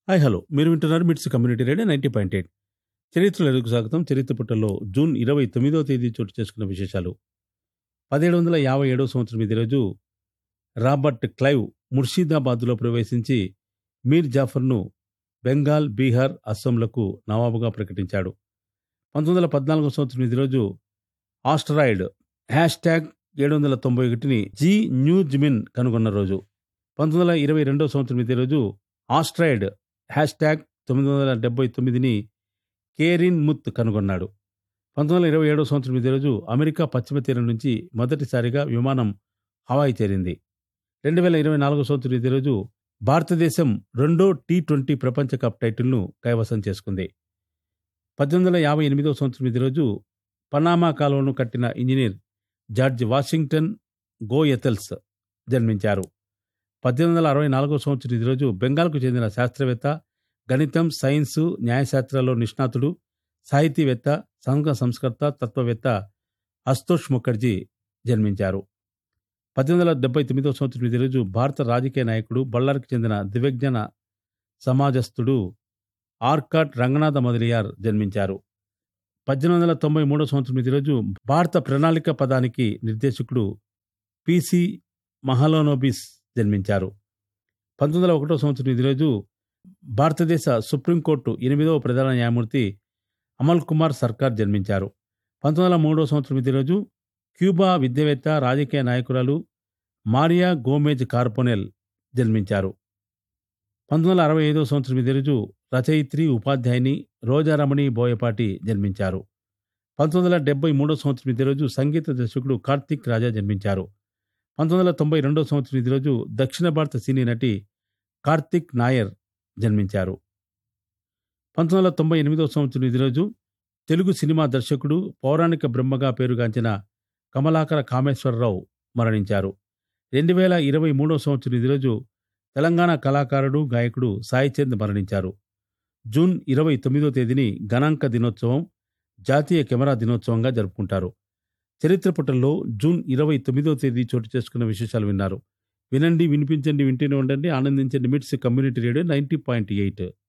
hi hello మీరు వింటున్నారు MITS community radio ninety point eight చరిత్రలో ఎదుగు స్వాగతం చరిత్ర పుట్టల్లో జూన్ ఇరవై తొమ్మిదవ తేదీ చోటు చేసుకున్న విశేషాలు పదిహేడు వందల యాభై ఏడవ సంవత్సరం ఇదే రోజు రాబర్ట్ క్లైవ్ ముర్షిదాబాద్లో ప్రవేశించి మీర్ జాఫర్ను బెంగాల్ బీహార్ అస్సాంలకు నవాబుగా ప్రకటించాడు పంతొమ్మిది వందల పద్నాలుగో సంవత్సరం ఇదే రోజు ఆస్ట్రాయిడ్ హ్యాష్ ట్యాగ్ ఏడు వందల తొంభై ఒకటిని జీ న్యూజ్మిన్ కనుగొన్న రోజు పంతొమ్మిది వందల ఇరవై రెండవ సంవత్సరం ఇదే రోజు ఆస్ట్రాయిడ్ హ్యాష్ ట్యాగ్ తొమ్మిది వందల డెబ్బై తొమ్మిదిని కేరిన్ ముత్ కనుగొన్నాడు పంతొమ్మిది వందల ఇరవై ఏడవ సంవత్సరం ఇదే రోజు అమెరికా పశ్చిమ తీరం నుంచి మొదటిసారిగా విమానం హవాయి చేరింది రెండు వేల ఇరవై నాలుగో సంవత్సరం ఇదే రోజు భారతదేశం రెండో టీ ట్వంటీ ప్రపంచ కప్ టైటిల్ను కైవసం చేసుకుంది పద్దెనిమిది వందల యాభై ఎనిమిదవ సంవత్సరం ఇదే రోజు పనామా కాలువను కట్టిన ఇంజనీర్ జార్జ్ వాషింగ్టన్ గోయెథెల్స్ జన్మించారు పద్దెనిమిది వందల అరవై నాలుగో సంవత్సరం ఈ రోజు బెంగాల్కు చెందిన శాస్త్రవేత్త గణితం సైన్సు న్యాయశాస్త్రాల్లో నిష్ణాతుడు సాహితీవేత్త సంఘ సంస్కర్త తత్వవేత్త అస్తోష్ ముఖర్జీ జన్మించారు పద్దెనిమిది వందల డెబ్బై తొమ్మిదవ సంవత్సరం ఈ రోజు భారత రాజకీయ నాయకుడు బళ్ళారికి చెందిన దివ్యజ్ఞాన సమాజస్థుడు ఆర్కాట్ రంగనాథ మొదలియార్ జన్మించారు పద్దెనిమిది వందల తొంభై మూడో సంవత్సరం ఈ రోజు భారత ప్రణాళిక పదానికి నిర్దేశకుడు పిసి మహలోనోబిస్ జన్మించారు పంతొమ్మిది వందల ఒకటో సంవత్సరం ఈ రోజు భారతదేశ సుప్రీంకోర్టు ఎనిమిదవ ప్రధాన న్యాయమూర్తి అమల్ కుమార్ సర్కార్ జన్మించారు పంతొమ్మిది వందల మూడో సంవత్సరం ఇదే రోజు క్యూబా విద్యావేత్త రాజకీయ నాయకురాలు మారియా గోమేజ్ కార్పోనెల్ జన్మించారు పంతొమ్మిది వందల అరవై ఐదో సంవత్సరం ఇదే రోజు రచయిత్రి ఉపాధ్యాయుని రోజారమణి బోయపాటి జన్మించారు పంతొమ్మిది వందల డెబ్బై మూడో సంవత్సరం ఇదే రోజు సంగీత దర్శకుడు కార్తిక్ రాజా జన్మించారు పంతొమ్మిది వందల తొంభై రెండో సంవత్సరం ఇదే రోజు దక్షిణ భారత సినీ నటి కార్తిక్ నాయర్ జన్మించారు పంతొమ్మిది వందల తొంభై ఎనిమిదో సంవత్సరం ఇదే రోజు తెలుగు సినిమా దర్శకుడు పౌరాణిక బ్రహ్మగా పేరుగాంచిన కమలాకర కామేశ్వరరావు మరణించారు రెండు వేల ఇరవై మూడో సంవత్సరం ఇదే రోజు తెలంగాణ కళాకారుడు గాయకుడు సాయిచంద్ మరణించారు జూన్ ఇరవై తొమ్మిదో తేదీని గణాంక దినోత్సవం జాతీయ కెమెరా దినోత్సవంగా జరుపుకుంటారు చరిత్ర పుటల్లో జూన్ ఇరవై తొమ్మిదో తేదీ చోటు చేసుకున్న విశేషాలు విన్నారు వినండి వినిపించండి వింటూనే ఉండండి ఆనందించండి MITS community radio ninety point eight